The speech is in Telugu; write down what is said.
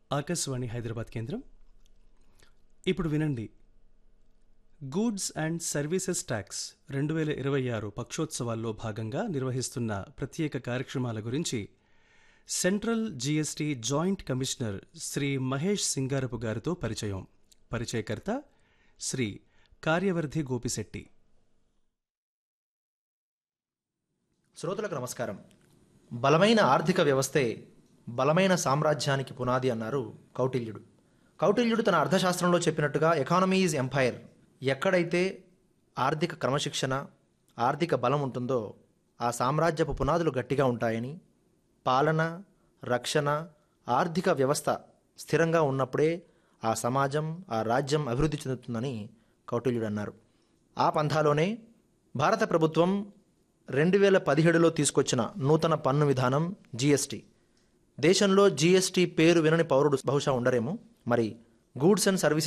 ఆకాశవాణి హైదరాబాద్ కేంద్రం ఇప్పుడు వినండి గూడ్స్ అండ్ సర్వీసెస్ ట్యాక్స్ రెండు వేల ఇరవై ఆరు పక్షోత్సవాల్లో భాగంగా నిర్వహిస్తున్న ప్రత్యేక కార్యక్రమాల గురించి central GST joint commissioner Shri Mahesh Singarapu గారితో పరిచయం పరిచయకర్త శ్రీ కార్యవర్ధి గోపిశెట్టి శ్రోతలకు నమస్కారం బలమైన ఆర్థిక వ్యవస్థే బలమైన సామ్రాజ్యానికి పునాది అన్నారు కౌటిల్యుడు కౌటిల్యుడు తన అర్థశాస్త్రంలో చెప్పినట్టుగా ఎకానమీ ఈజ్ ఎంపైర్ ఎక్కడైతే ఆర్థిక క్రమశిక్షణ ఆర్థిక బలం ఉంటుందో ఆ సామ్రాజ్యపు పునాదులు గట్టిగా ఉంటాయని పాలన రక్షణ ఆర్థిక వ్యవస్థ స్థిరంగా ఉన్నప్పుడే ఆ సమాజం ఆ రాజ్యం అభివృద్ధి చెందుతుందని కౌటిల్యుడు అన్నారు ఆ పంథాలోనే భారత ప్రభుత్వం రెండు వేల పదిహేడులో తీసుకొచ్చిన నూతన పన్ను విధానం జీఎస్టీ దేశంలో జీఎస్టీ పేరు వినని పౌరుడు బహుశా ఉండరేమో మరి గూడ్స్ అండ్ సర్వీసెస్